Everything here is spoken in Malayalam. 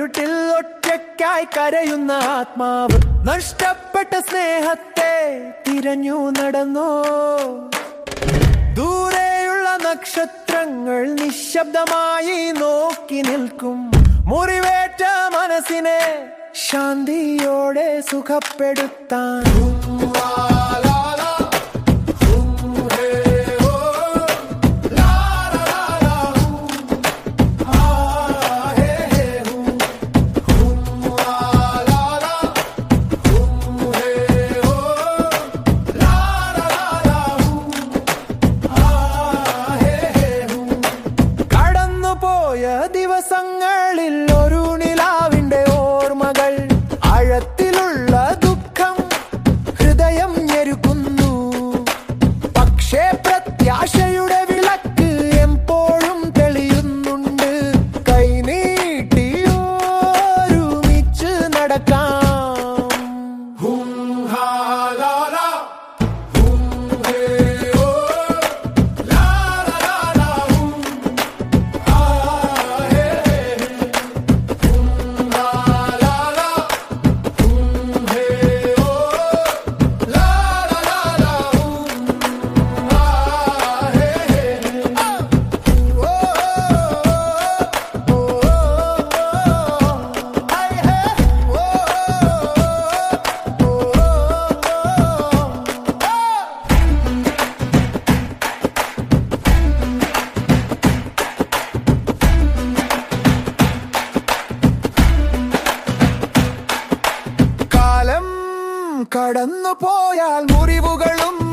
ഇരുട്ടിൽ ഒറ്റയ്ക്കായി കരയുന്ന ആത്മാവ് നഷ്ടപ്പെട്ട സ്നേഹത്തെ തിരഞ്ഞു നടന്നോ ദൂരെയുള്ള നക്ഷത്രങ്ങൾ നിശബ്ദമായി നോക്കി നിൽക്കും മുറിവേറ്റ മനസ്സിനെ ശാന്തിയോടെ സുഖപ്പെടുത്താൻ കടന്നുപോയ ദിവസങ്ങളിൽ ഒരു നിലാവിന്റെ ഓർമ്മകൾ ആഴത്തിലുള്ള ദുഃഖം ഹൃദയം ഞെരുക്കുന്നു പക്ഷേ പ്രത്യാശയുടെ വിളക്ക് എപ്പോഴും തെളിയുന്നുണ്ട് കൈനീട്ടി ഒരുമിച്ച് നടക്കാം ഹും ഹാ ലാ ലാ. ഹും ഹേ ഓ. ലാ ലാ ലാ ലാ ഹും. ആ ഹേ ഹേ ഹേ. ഹും ലാ ലാ ലാ. ഹും ഹേ ഓ. ലാ ലാ ലാ ലാ ഹും. ആ ഹേ ഹേ ഹേ. ഓ ഓ ഓ ഐ ഹേ ഓ കാലം കടന്നു പോയാൽ മുറിവുകളും